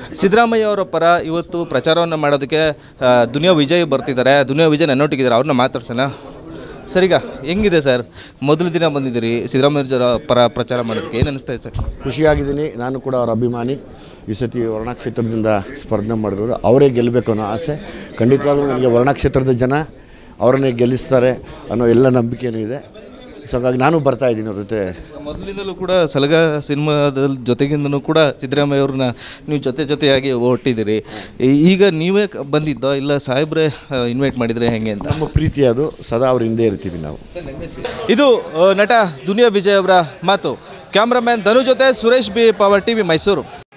ಸಿದ್ದರಾಮಯ್ಯ ಅವರ ಪರ ಇವತ್ತು ಪ್ರಚಾರವನ್ನು ಮಾಡೋದಕ್ಕೆ ಆ, ದುನಿಯಾ ವಿಜಯ್ ಬರ್ತಿದ್ದಾರೆ ದುನಿಯಾ ವಿಜಯ್ ನನ್ನೊಟ್ಟಿಗಿದ್ದಾರೆ ಅವ್ರನ್ನ ಮಾತಾಡ್ಸೋಣ ಸರ್ ಈಗ ಹೆಂಗಿದೆ ಸರ್ ಮೊದಲ ದಿನ ಬಂದಿದ್ದೀರಿ ಸಿದ್ದರಾಮಯ್ಯ ಅವರ ಪರ ಪ್ರಚಾರ ಮಾಡೋದಕ್ಕೆ ಏನು ಅನಿಸ್ತಾ ಇದೆ ಸರ್ ಖುಷಿಯಾಗಿದ್ದೀನಿ ನಾನು ಕೂಡ ಅವರ ಅಭಿಮಾನಿ ಈ ಸತಿ ವರ್ಣ ಕ್ಷೇತ್ರದಿಂದ ಸ್ಪರ್ಧೆ ಮಾಡಿರೋರು ಅವರೇ ಗೆಲ್ಲಬೇಕು ಅನ್ನೋ ಆಸೆ ಖಂಡಿತವಾಗ್ಲೂ ನನಗೆ ವರ್ಣ ಕ್ಷೇತ್ರದ ಜನ ಅವರನ್ನೇ ಗೆಲ್ಲಿಸ್ತಾರೆ ಅನ್ನೋ ಎಲ್ಲ ನಂಬಿಕೆಯೂ ಇದೆ ಸೊ ಹಾಗಾಗಿ ನಾನು ಬರ್ತಾ ಇದ್ದೀನಿ ಅವ್ರ ಜೊತೆ ಮೊದಲಿಂದಲೂ ಕೂಡ ಸಲಗ ಸಿನಿಮಾದ ಜೊತೆಗಿಂದನೂ ಕೂಡ ಸಿದ್ದರಾಮಯ್ಯ ಅವ್ರನ್ನ ನೀವು ಜೊತೆ ಜೊತೆಯಾಗಿ ಹೊಟ್ಟಿದ್ದೀರಿ ಈ- ಈಗ ನೀವೇ ಕ- ಬಂದಿದ್ದೋ ಇಲ್ಲ ಸಾಹೇಬ್ರೆ ಇನ್ವೈಟ್ ಮಾಡಿದರೆ ಹೆಂಗೆ ಅಂತ ನಮ್ಮ ಪ್ರೀತಿ ಅದು ಸದಾ ಅವ್ರ ಹಿಂದೆ ಇರ್ತೀವಿ ನಾವು ಇದು ಆ, ನಟ ದುನಿಯಾ ವಿಜಯ್ ಅವರ ಮಾತು ಕ್ಯಾಮ್ರಾಮ್ಯಾನ್ ಧನು ಜೊತೆ Suresh B power TV Mysuru